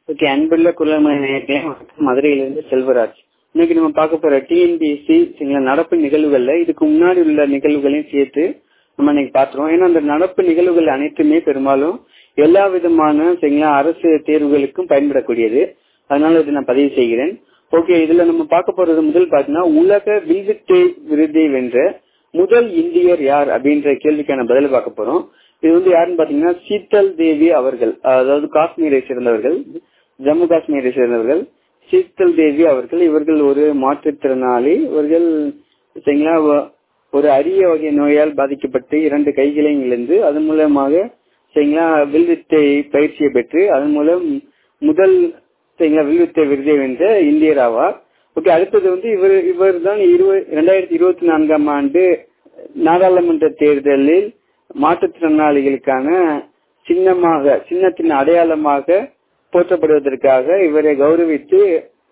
okay அன்புள்ள குரல்மணி நேயர்களே வணக்கம் மதுரையிலிருந்து செல்வராஜ் இன்னைக்கு நம்ம பார்க்க போற டிஎன்பிஎஸ்சி சரிங்களா நடப்பு நிகழ்வுகள்ல இதுக்கு முன்னாடி உள்ள நிகழ்வுகளையும் சேர்த்து நம்ம இன்னைக்கு பாத்துருவோம் ஏன்னா அந்த நடப்பு நிகழ்வுகள் அனைத்துமே பெரும்பாலும் எல்லா விதமான சரிங்களா அரசு தேர்வுகளுக்கும் பயன்படக்கூடியது அதனால இதை நான் பதிவு செய்கிறேன் ஓகே இதுல நம்ம பார்க்க போறது முதல் பாத்தீங்கன்னா உலக வில்வித்தை விருதை வென்ற முதல் இந்தியர் யார் அப்படின்ற கேள்விக்கான பதில் பார்க்க போறோம் இது வந்து யாருன்னு பாத்தீங்கன்னா சீத்தல் தேவி அவர்கள் அதாவது காஷ்மீரை சேர்ந்தவர்கள் ஜம்மு காஷ்மீரை சேர்ந்தவர்கள் சீத்தல் தேவி அவர்கள் இவர்கள் ஒரு மாற்றுத்திறனாளி இவர்கள் சரிங்களா ஒரு அரிய வகை நோயால் பாதிக்கப்பட்டு இரண்டு கைகளையும் இழந்து அதன் மூலமாக சரிங்களா வில்வித்தை பயிற்சியை பெற்று அதன் மூலம் முதல் சரிங்களா வில்வித்தை விருதை வென்ற இந்தியர் ஆவார் ஓகே அடுத்தது வந்து இவர் இவர் தான் இரண்டாயிரத்தி இருபத்தி நான்காம் ஆண்டு நாடாளுமன்ற தேர்தலில் மாற்றுத்திறனாளிகளுக்கான சின்னமாக சின்னத்தின் அடையாளமாக போற்றப்படுவதற்காக இவரை கௌரவித்து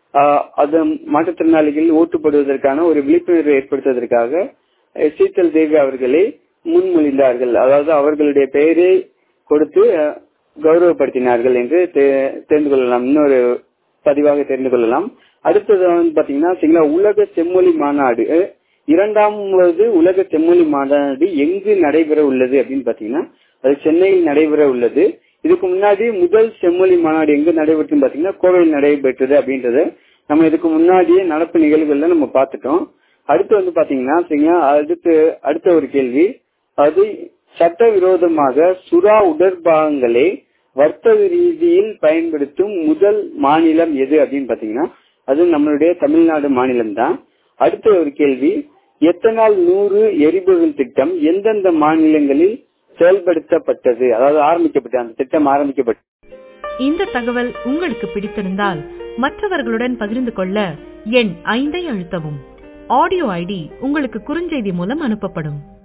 அது மாற்றுத்திறனாளிகள் ஓட்டுப்படுவதற்கான ஒரு விழிப்புணர்வை ஏற்படுத்துவதற்காக சீத்தல் தேவி அவர்களை முன்மொழிந்தார்கள் அதாவது அவர்களுடைய பெயரை கொடுத்து கௌரவப்படுத்தினார்கள் என்று தெரிந்து கொள்ளலாம் இன்னொரு பதிவாக தெரிந்து கொள்ளலாம் அடுத்தது வந்து பாத்தீங்கன்னா சரிங்களா உலக செம்மொழி மாநாடு இரண்டாவது உலக செம்மொழி மாநாடு எங்கு நடைபெற உள்ளது அப்படின்னு பாத்தீங்கன்னா அது சென்னையில் நடைபெற உள்ளது இதுக்கு முன்னாடி முதல் செம்மொழி மாநாடு எங்க நடைபெற்று பாத்தீங்கன்னா கோவையில் நடைபெற்றது அப்படின்றத நம்ம இதுக்கு முன்னாடியே நடப்பு நிகழ்வுகள்ல நம்ம பார்த்துட்டோம் அடுத்து வந்து பாத்தீங்கன்னா சரிங்களா அடுத்து அடுத்த ஒரு கேள்வி அது சட்டவிரோதமாக சுறா உடற்பாகங்களை வர்த்தக ரீதியில் பயன்படுத்தும் முதல் மாநிலம் எது அப்படின்னு பாத்தீங்கன்னா அது நம்மளுடைய தமிழ்நாடு மாநிலம் தான் அடுத்த ஒரு கேள்வி எத்தனால் நூறு எரிபொருள் திட்டம் எந்தெந்த மாநிலங்களில் செயல்படுத்தப்பட்டது அதாவது ஆரம்பிக்கப்பட்டது அந்த திட்டம் ஆரம்பிக்கப்பட்டது இந்த தகவல் உங்களுக்கு பிடித்திருந்தால் மற்றவர்களுடன் பகிர்ந்து கொள்ள எண் ஐந்தை அழுத்தவும் ஆடியோ ஐடி உங்களுக்கு குறுஞ்செய்தி மூலம் அனுப்பப்படும்